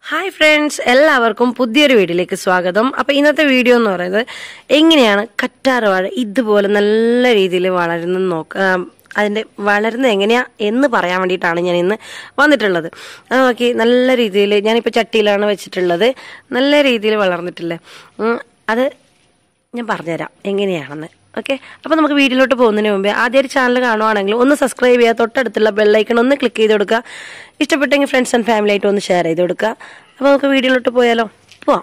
hi friends എല്ലാവർക്കും പുതിയൊരു വീഡിയോയിലേക്ക് സ്വാഗതം അപ്പൊ ഇന്നത്തെ വീഡിയോ എന്ന് പറയുന്നത് എങ്ങനെയാണ് കറ്റാറ് വാഴ ഇതുപോലെ നല്ല രീതിയിൽ വളരുന്ന നോക്ക ആ, അതിന്റെ വളരുന്നത് എങ്ങനെയാ എന്ന് പറയാൻ വേണ്ടിയിട്ടാണ് ഞാൻ ഇന്ന് വന്നിട്ടുള്ളത് അത് നോക്കി നല്ല രീതിയിൽ ഞാനിപ്പോൾ ചട്ടിയിലാണ് വെച്ചിട്ടുള്ളത് നല്ല രീതിയിൽ വളർന്നിട്ടില്ലേ ഉം, അത് ഞാൻ പറഞ്ഞുതരാം എങ്ങനെയാണെന്ന് ഓക്കെ അപ്പോൾ നമുക്ക് വീഡിയോയിലോട്ട് പോകുന്നതിന് മുമ്പേ ആദ്യമായിട്ട് ചാനൽ കാണുവാണെങ്കിൽ ഒന്ന് സബ്സ്ക്രൈബ് ചെയ്യുക തൊട്ടടുത്തുള്ള ബെല്ലൈക്കൺ ഒന്ന് ക്ലിക്ക് ചെയ്ത് കൊടുക്കുക ഇഷ്ടപ്പെട്ടെങ്കിൽ ഫ്രണ്ട്സ് ആൻഡ് ഫാമിലി ആയിട്ട് ഒന്ന് ഷെയർ ചെയ്ത് കൊടുക്കുക അപ്പോൾ നമുക്ക് വീഡിയോയിലോട്ട് പോയാലോ പോവാം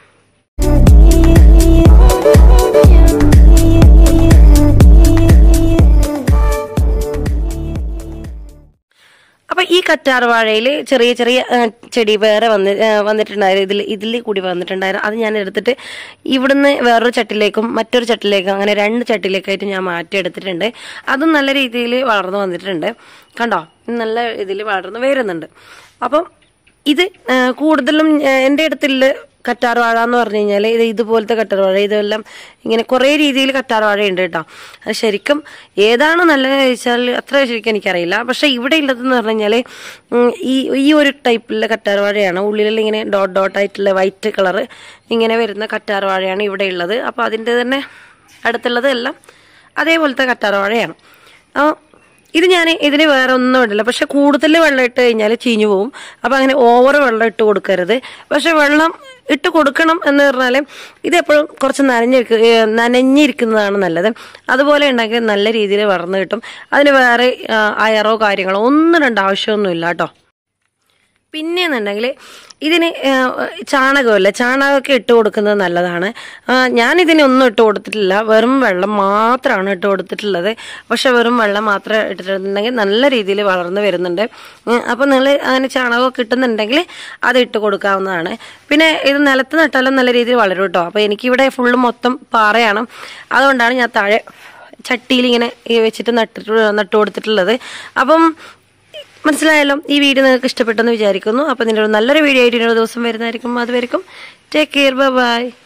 അപ്പൊ ഈ കറ്റാർ വാഴയിൽ ചെറിയ ചെറിയ ആ, ചെടി വേറെ വന്ന് ആ, വന്നിട്ടുണ്ടായിരുന്നു ഇതിൽ ഇതിൽ കൂടി വന്നിട്ടുണ്ടായിരുന്നു അത് ഞാൻ എടുത്തിട്ട് ഇവിടുന്ന് വേറൊരു ചട്ടിലേക്കും മറ്റൊരു ചട്ടിലേക്കും അങ്ങനെ രണ്ട് ചട്ടിലേക്കായിട്ട് ഞാൻ മാറ്റിയെടുത്തിട്ടുണ്ട് അതും നല്ല രീതിയിൽ വളർന്നു വന്നിട്ടുണ്ട് കണ്ടോ നല്ല ഇതിൽ വളർന്നു വരുന്നുണ്ട് അപ്പം ഇത് ആ, കൂടുതലും ആ, എൻ്റെ അടുത്തുള്ള കറ്റാർ വാഴ എന്ന് പറഞ്ഞു കഴിഞ്ഞാൽ ഇത് ഇതുപോലത്തെ കറ്റാർ വാഴ ഇതെല്ലാം ഇങ്ങനെ കുറേ രീതിയിൽ കറ്റാർ വാഴ ഉണ്ട് കേട്ടോ അത് ശരിക്കും ഏതാണ് നല്ലതെന്ന് ചോദിച്ചാൽ അത്ര ശരിക്കും എനിക്കറിയില്ല പക്ഷെ ഇവിടെ ഉള്ളതെന്ന് പറഞ്ഞു കഴിഞ്ഞാൽ ഈ ഈ ഒരു ടൈപ്പിലുള്ള കറ്റാർ വാഴയാണ് ഉള്ളിലുള്ള ഇങ്ങനെ ഡോട്ട് ഡോട്ട് ആയിട്ടുള്ള വൈറ്റ് കളറ് ഇങ്ങനെ വരുന്ന കറ്റാർ വാഴയാണ് ഇവിടെ ഉള്ളത് അപ്പോൾ അതിൻ്റെ തന്നെ അടുത്തുള്ളത് എല്ലാം അതേപോലത്തെ കറ്റാർ വാഴയാണ് അപ്പോൾ ഇത് ഞാൻ ഇതിന് വേറെ ഒന്നും ഇടില്ല പക്ഷെ കൂടുതൽ വെള്ളം ഇട്ട് കഴിഞ്ഞാൽ ചീഞ്ഞു പോകും അപ്പൊ അങ്ങനെ ഓവർ വെള്ളം ഇട്ട് കൊടുക്കരുത് പക്ഷെ വെള്ളം ഇട്ട് കൊടുക്കണം എന്ന് പറഞ്ഞാൽ ഇത് എപ്പോഴും കുറച്ച് നനഞ്ഞിരിക്ക ഏ, നനഞ്ഞിരിക്കുന്നതാണ് നല്ലത് അതുപോലെ ഉണ്ടെങ്കിൽ നല്ല രീതിയിൽ വളർന്നു കിട്ടും അതിന് വേറെ ആ, അയറോ കാര്യങ്ങളോ ഒന്നും രണ്ട് ആവശ്യമൊന്നുമില്ല കേട്ടോ പിന്നെയെന്നുണ്ടെങ്കിൽ ഇതിന് ആ, ചാണകമല്ല ചാണകമൊക്കെ ഇട്ട് കൊടുക്കുന്നത് നല്ലതാണ് ആ, ഞാൻ ഇതിനൊന്നും ഇട്ട് കൊടുത്തിട്ടില്ല വെറും വെള്ളം മാത്രമാണ് ഇട്ട് കൊടുത്തിട്ടുള്ളത് പക്ഷെ വെറും വെള്ളം മാത്രം ഇട്ടിട്ടുണ്ടെങ്കിൽ നല്ല രീതിയിൽ വളർന്നു വരുന്നുണ്ട് ഉം, അപ്പം നിങ്ങൾ അങ്ങനെ ചാണകമൊക്കെ കിട്ടുന്നുണ്ടെങ്കിൽ അത് ഇട്ട് കൊടുക്കാവുന്നതാണ് പിന്നെ ഇത് നിലത്ത് നട്ടാലും നല്ല രീതിയിൽ വളരും കേട്ടോ അപ്പോൾ എനിക്കിവിടെ ഫുള്ള് മൊത്തം പാറയാണ് അതുകൊണ്ടാണ് ഞാൻ താഴെ ചട്ടിയിൽ ഇങ്ങനെ ഈ വെച്ചിട്ട് നട്ടിട്ട് നട്ടു കൊടുത്തിട്ടുള്ളത് അപ്പം മനസ്സിലായല്ലോ ഈ വീഡിയോ നിങ്ങൾക്ക് ഇഷ്ടപ്പെട്ടെന്ന് വിചാരിക്കുന്നു അപ്പോൾ നിങ്ങളുടെ നല്ലൊരു വീഡിയോ ആയിട്ട് ഇനി ഒരു ദിവസം വരുന്നതായിരിക്കും അതുവരെക്കും ടേക്ക് കെയർ ബൈ